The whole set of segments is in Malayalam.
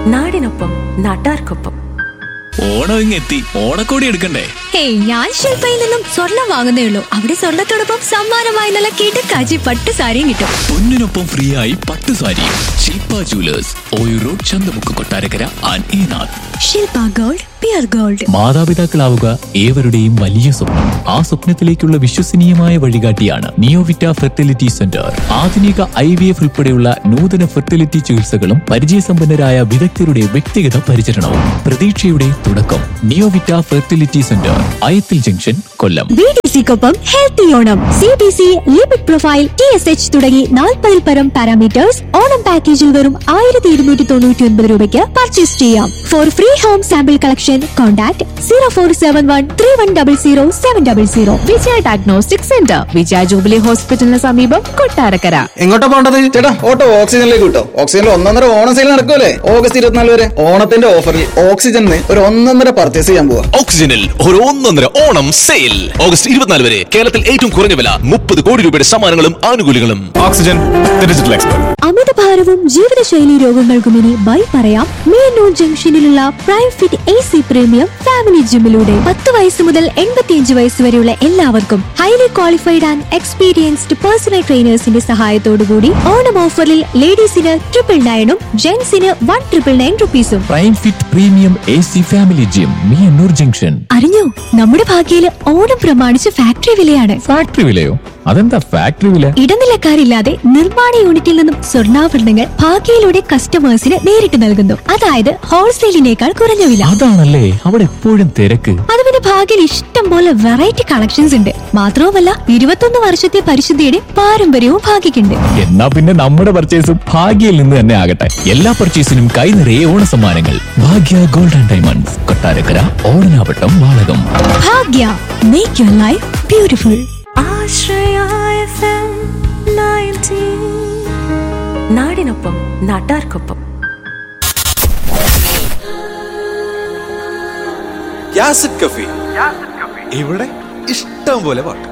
നാടിനൊപ്പം നാട്ടാർക്കൊപ്പം ഓണം ഇങ്ങെത്തി ഓണക്കോടി എടുക്കണ്ടേ ഹേയ് ഞാൻ ശില്പയിൽ നിന്നും സ്വർണം വാങ്ങുന്നേ ഉള്ളൂ അവിടെ സ്വർണത്തോടൊപ്പം സമ്മാനമായി നല്ല കിടക്കാച്ചി പട്ട് സാരിയും കിട്ടും പൊന്നിനൊപ്പം ഫ്രീ ആയി പട്ടു സാരി ശില്പ ജുവലേഴ്സ് ഓയു റോഡ് ചന്തമുക്ക് കൊട്ടാരക്കര ആൻഡ് ഈനാഥ് ശില്പ ഗോൾഡ് പിയർ ഗോൾഡ് മാതാപിതാക്കളാവുക ഏവരുടെയും വലിയ സ്വപ്നം ആ സ്വപ്നത്തിലേക്കുള്ള വിശ്വസനീയമായ വഴികാട്ടിയാണ് നിയോവിറ്റ ഫെർട്ടിലിറ്റി സെന്റർ ആധുനിക ഐ വി എഫ് ഉൾപ്പെടെയുള്ള നൂതന ഫെർട്ടിലിറ്റി ചികിത്സകളും പരിചയസമ്പന്നരായ വിദഗ്ധരുടെ വ്യക്തിഗത പരിചരണവും പ്രതീക്ഷയുടെ തുടക്കം Neovita fertility centre Ayathil junction Kollam B D സിക്കൊപ്പം healthy Onam C B C lipid profile T S H തുടങ്ങി നാൽപ്പതിൽ പരം പാരാമീറ്റേഴ്സ് ഓണം പാക്കേജിൽ വെറും ആയിരത്തി ഇരുന്നൂറ്റി തൊണ്ണൂറ്റി ഒൻപത് രൂപയ്ക്ക് പർച്ചേസ് ചെയ്യാം for free home sample collection contact zero four seven one three one double zero seven double zero Vijaya diagnostic centre Vijaya Jubilee ഹോസ്പിറ്റലിന് സമീപം കൊട്ടാരക്കര എങ്ങോട്ടാ പോണ്ടത് ചേട്ടാ ഓട്ടോ ഓക്സിജനിലേക്ക് കിട്ടോ ഓക്സിജനിൽ ഒന്നൊന്നര ഓണം സെയിൽ നടക്കുമല്ലേ ഓഗസ്റ്റ് ഇരുപത്തിനാല് വരെ ഓണത്തിന്റെ ഓഫറിൽ ഓക്സിജനിൽ ഒരു ഒന്നൊന്നര പർച്ചേസ് ചെയ്യാൻ പോവാ ഓക്സിജനിൽ ഒരു ഒന്നൊന്നര ഓണം സെയിൽ ഓഗസ്റ്റ് ഇരുപത്തിനാല് വരെ കേരളത്തിൽ ഏറ്റവും കുറഞ്ഞ വില മുപ്പത് കോടി രൂപയുടെ സമ്മാനങ്ങളും ആനുകൂല്യങ്ങളും ഓക്സിജൻ ഡിജിറ്റൽ എക്സ്പെർട്ട് അമിതഭാരവും ജീവിതശൈലി രോഗങ്ങൾക്കും ഇനി ബൈ പറയാം മേനൂർ ജംഗ്ഷനിലുള്ള prime fit A C premium family ജിമ്മിലൂടെ പത്ത് വയസ്സ് മുതൽ എൺപത്തിയഞ്ച് വയസ്സ് വരെയുള്ള എല്ലാവർക്കും highly qualified and experienced personal ട്രെയിനേഴ്സിന്റെ സഹായത്തോടുകൂടി ഓണം ഓഫറിൽ ലേഡീസിന് ട്രിപ്പിൾ നയനും ജെന്റ്സിന് വൺ ട്രിപ്പിൾ നയൻ റുപ്പീസും prime fit premium A C family gym Miyannur junction അറിഞ്ഞോ നമ്മുടെ ഭാഗ്യയില് ഓണം പ്രമാണിച്ച് ഫാക്ടറി വിലയാണ് ഫാക്ടറി വിലയോ അതെന്താ ഫാക്ടറി വില ഇടനിലക്കാരില്ലാതെ നിർമ്മാണ യൂണിറ്റിൽ നിന്നും സ്വർണ്ണാഭരണങ്ങൾ ഭാഗ്യയിലൂടെ കസ്റ്റമേഴ്സിന് നേരിട്ട് നൽകുന്നു അതായത് ഹോൾസെയിലിനേക്കാൾ കുറഞ്ഞ വില അതാണല്ലേ അവിടെ എപ്പോഴും തിരക്ക് അത് പിന്നെ ഭാഗ്യയിൽ ഇഷ്ടം പോലെ വെറൈറ്റി കളക്ഷൻസ് ഉണ്ട് മാത്രവുമല്ല ഇരുപത്തൊന്ന് വർഷത്തെ പരിശുദ്ധിയുടെ പാരമ്പര്യവും ഭാഗ്യക്കുണ്ട് എന്നാ പിന്നെ നമ്മുടെ പർച്ചേസും ഭാഗ്യയിൽ നിന്ന് തന്നെ ആകട്ടെ എല്ലാ പർച്ചേസിനും കൈ നിറയെ ഓണ സമ്മാനങ്ങൾ Bhagya gold and diamonds Kottarakkara Odanavattom Valakam Bhagya make your life beautiful Ashraya FM 90. നാടിനൊപ്പം നാട്ടാർക്കൊപ്പം യാസിഡ് കഫി ഇവിടെ ഇഷ്ടം പോലെ പാട്ട്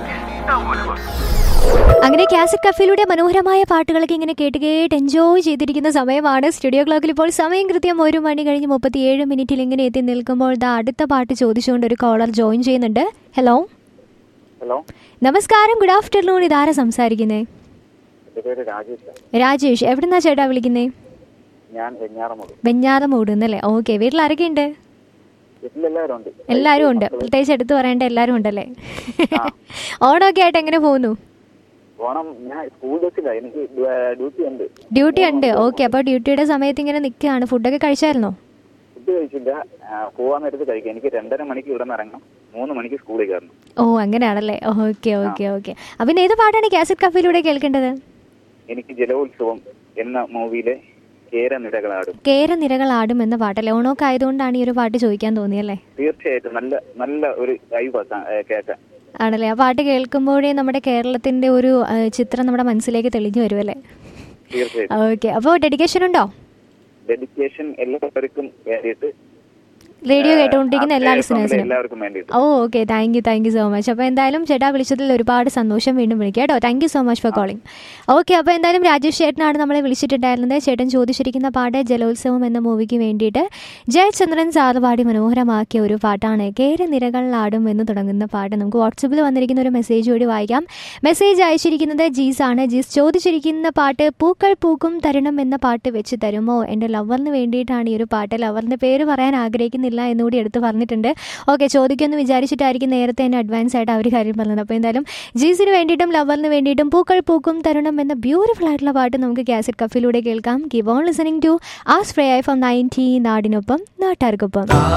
അങ്ങനെ കാസറ്റ് കഫയിലൂടെ മനോഹരമായ പാട്ടുകളൊക്കെ ഇങ്ങനെ കേട്ട് കേട്ട് എൻജോയ് ചെയ്തിരിക്കുന്ന സമയമാണ് സ്റ്റുഡിയോ ക്ലോക്കിൽ ഇപ്പോൾ സമയം കൃത്യം ഒരു മണി കഴിഞ്ഞ് മുപ്പത്തിയേഴ് മിനിറ്റിൽ ഇങ്ങനെ എത്തി നിൽക്കുമ്പോൾ ദാ അടുത്ത പാട്ട് ചോദിച്ചുകൊണ്ട് ഒരു കോളർ ജോയിൻ ചെയ്യുന്നുണ്ട് ഹലോ ഹലോ നമസ്കാരം ഗുഡ് ആഫ്റ്റർനൂൺ ഇതാരാ സംസാരിക്കുന്നേ എൻ്റെ പേര് രാജേഷ് രാജേഷ് എവിടുന്നാ ചേട്ടാ വിളിക്കുന്നേ ഞാൻ വെഞ്ഞാറമൂട് വെഞ്ഞാറമൂട് എന്നല്ലേ ഓക്കെ വീട്ടിൽ ആരൊക്കെയുണ്ട് വീട്ടിലെല്ലാവരും ഉണ്ട് എല്ലാവരും ഉണ്ട് പ്രത്യേകിച്ച് എടുത്തു പറയേണ്ട എല്ലാവരും ഉണ്ടല്ലേ ഓണമൊക്കെ ആയിട്ട് എങ്ങനെ പോകുന്നു ഓണം ഞാൻ സ്കൂൾ ബസ്സില്ല എനിക്ക് ഡ്യൂട്ടി ഉണ്ട് ഡ്യൂട്ടി ഉണ്ട് ഓക്കെ അപ്പോൾ ഡ്യൂട്ടിയുടെ സമയത്ത് ഇങ്ങനെ നിൽക്കുകയാണ് ഫുഡൊക്കെ കഴിച്ചായിരുന്നോ ഫുഡ് കഴിച്ചില്ല ആ, പോവാൻ നേരത്ത് കഴിക്കാം എനിക്ക് രണ്ടര മണിക്ക് ഇവിടെ നിന്ന് ഇറങ്ങണം മൂന്ന് മണിക്ക് സ്കൂളിൽ കയറണം ഓ അങ്ങനെയാണല്ലേ ഓക്കെ ഓക്കെ ഓക്കെ അപ്പം പിന്നെ ഏത് പാട്ടാണ് കാസറ്റ് കഫയിലൂടെ കേൾക്കേണ്ടത് എനിക്ക് ജലോത്സവം എന്ന മൂവിയിലെ കേര നിരകളാടും കേര നിരകൾ ആടും എന്ന പാട്ടല്ലേ ഓണമൊക്കെ ആയതുകൊണ്ടാണ് ഈ ഒരു പാട്ട് ചോദിക്കാൻ തോന്നിയല്ലേ തീർച്ചയായിട്ടും നല്ല നല്ല ഒരു വൈബ് കേൾക്കാൻ ആണല്ലേ ആ പാട്ട് കേൾക്കുമ്പോഴേ നമ്മുടെ കേരളത്തിന്റെ ഒരു ആ, ചിത്രം നമ്മുടെ മനസ്സിലേക്ക് തെളിഞ്ഞു വരുമല്ലേ തീർച്ചയായിട്ടും ഓക്കെ അപ്പോൾ ഡെഡിക്കേഷൻ ഉണ്ടോ ഡെഡിക്കേഷൻ എല്ലാവർക്കും വേണ്ടിയിട്ട് റേഡിയോ കേട്ടുകൊണ്ടിരിക്കുന്ന എല്ലാ ആ, ലിസണേഴ്സിനും എല്ലാവർക്കും വേണ്ടിയിട്ട് oh okay thank you thank you so much അപ്പോൾ എന്തായാലും ചേട്ടാ വിളിച്ചതിൽ ഒരുപാട് സന്തോഷം വീണ്ടും വിളിക്കുക കേട്ടോ thank you so much for calling okay അപ്പോൾ എന്തായാലും രാജേഷ് ചേട്ടനാണ് നമ്മളെ വിളിച്ചിട്ടുണ്ടായിരുന്നത് ചേട്ടൻ ചോദിച്ചിരിക്കുന്ന പാട്ട് ജലോത്സവം എന്ന മൂവിക്ക് വേണ്ടിയിട്ട് ജയചന്ദ്രൻ സാറ് പാടി മനോഹരമാക്കിയ ഒരു പാട്ടാണ് കേര നിരകളിലാടും എന്ന് തുടങ്ങുന്ന പാട്ട് നമുക്ക് വാട്സപ്പിൽ വന്നിരിക്കുന്ന ഒരു മെസ്സേജ് കൂടി വായിക്കാം മെസ്സേജ് അയച്ചിരിക്കുന്നത് ജീസ് ആണ് ജീസ് ചോദിച്ചിരിക്കുന്ന പാട്ട് പൂക്കൾ പൂക്കും തരുണം എന്ന പാട്ട് വെച്ച് തരുമോ എൻ്റെ ലവറിന് വേണ്ടിയിട്ടാണ് ഈ ഒരു പാട്ട് ലവറിൻ്റെ പേര് പറയാൻ ആഗ്രഹിക്കുന്നില്ല എന്നുകൂടി എടുത്ത് പറഞ്ഞിട്ടുണ്ട് ഓക്കെ ചോദിക്കുമെന്ന് വിചാരിച്ചിട്ടായിരിക്കും നേരത്തെ തന്നെ അഡ്വാൻസ് ആയിട്ട് അവർ കാര്യം പറഞ്ഞത് അപ്പോൾ എന്തായാലും ജീസിന് വേണ്ടിയിട്ടും ലവറിന് വേണ്ടിയിട്ടും പൂക്കൾ പൂക്കും തരുണം എന്ന ബ്യൂട്ടിഫുൾ ആയിട്ടുള്ള പാട്ട് നമുക്ക് കാസറ്റ് കഫിലൂടെ കേൾക്കാം keep on listening to Ashraya FM ninety നാടിനൊപ്പം നാട്ടാർക്കൊപ്പം